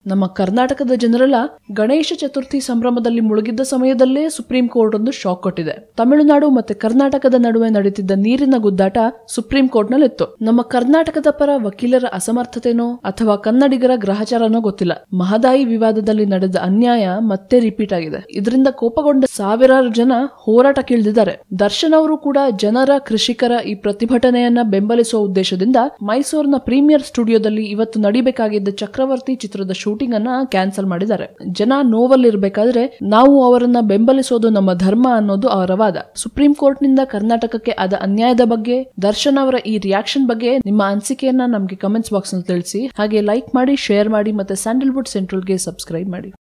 ನಮ್ಮ ಕರ್ನಾಟಕದ ಜನರೆಲ್ಲ ಗಣೇಶ ಚತುರ್ಥಿ ಸಂಭ್ರಮದಲ್ಲಿ ಮುಳುಗಿದ್ದ ಸಮಯದಲ್ಲೇ ಸುಪ್ರೀಂ ಕೋರ್ಟ್ ಒಂದು ಶಾಕ್ ಕೊಟ್ಟಿದೆ ತಮಿಳುನಾಡು ಮತ್ತೆ ಕರ್ನಾಟಕದ ನಡುವೆ ನಡೀತಿದ್ದ ನೀರಿನ ಗುದ್ದಾಟ ಸುಪ್ರೀಂ ಕೋರ್ಟ್ ನಲ್ಲಿತ್ತು ನಮ್ಮ ಕರ್ನಾಟಕದ ಪರ ವಕೀಲರ ಅಸಮರ್ಥತೆನೋ ಅಥವಾ ಕನ್ನಡಿಗರ ಗ್ರಹಚಾರನೋ ಗೊತ್ತಿಲ್ಲ ಮಹದಾಯಿ ವಿವಾದದಲ್ಲಿ ನಡೆದ ಅನ್ಯಾಯ ಮತ್ತೆ ರಿಪೀಟ್ ಆಗಿದೆ ಇದರಿಂದ ಕೋಪಗೊಂಡ ಸಾವಿರಾರು ಜನ ಹೋರಾಟಕ್ಕಿಳಿದಿದ್ದಾರೆ ದರ್ಶನ್ ಅವರು ಕೂಡ ಜನರ ಕೃಷಿಕರ ಈ ಪ್ರತಿಭಟನೆಯನ್ನ ಬೆಂಬಲಿಸುವ ಉದ್ದೇಶದಿಂದ ಮೈಸೂರಿನ ಪ್ರೀಮಿಯರ್ ಸ್ಟುಡಿಯೋದಲ್ಲಿ ಇವತ್ತು ನಡಿಬೇಕಾಗಿದ್ದ ಚಕ್ರವರ್ತಿ ಚಿತ್ರದ ಶೂಟಿಂಗ್ ಅನ್ನ ಕ್ಯಾನ್ಸಲ್ ಮಾಡಿದ್ದಾರೆ ಜನ ನೋವಲ್ಲಿರ್ಬೇಕಾದ್ರೆ ನಾವು ಅವರನ್ನ ಬೆಂಬಲಿಸೋದು ನಮ್ಮ ಧರ್ಮ ಅನ್ನೋದು ಅವರ ವಾದ ಸುಪ್ರೀಂ ಕೋರ್ಟ್ ನಿಂದ ಕರ್ನಾಟಕಕ್ಕೆ ಆದ ಅನ್ಯಾಯದ ಬಗ್ಗೆ ದರ್ಶನ್ ಅವರ ಈ ರಿಯಾಕ್ಷನ್ ಬಗ್ಗೆ ನಿಮ್ಮ ಅನಿಸಿಕೆಯನ್ನ ನಮಗೆ ಕಮೆಂಟ್ಸ್ ಬಾಕ್ಸ್ ನಲ್ಲಿ ತಿಳಿಸಿ ಹಾಗೆ ಲೈಕ್ ಮಾಡಿ ಶೇರ್ ಮಾಡಿ ಮತ್ತೆ ಸ್ಯಾಂಡಲ್ವುಡ್ ಸೆಂಟ್ರಲ್ಗೆ ಸಬ್ಸ್ಕ್ರೈಬ್ ಮಾಡಿ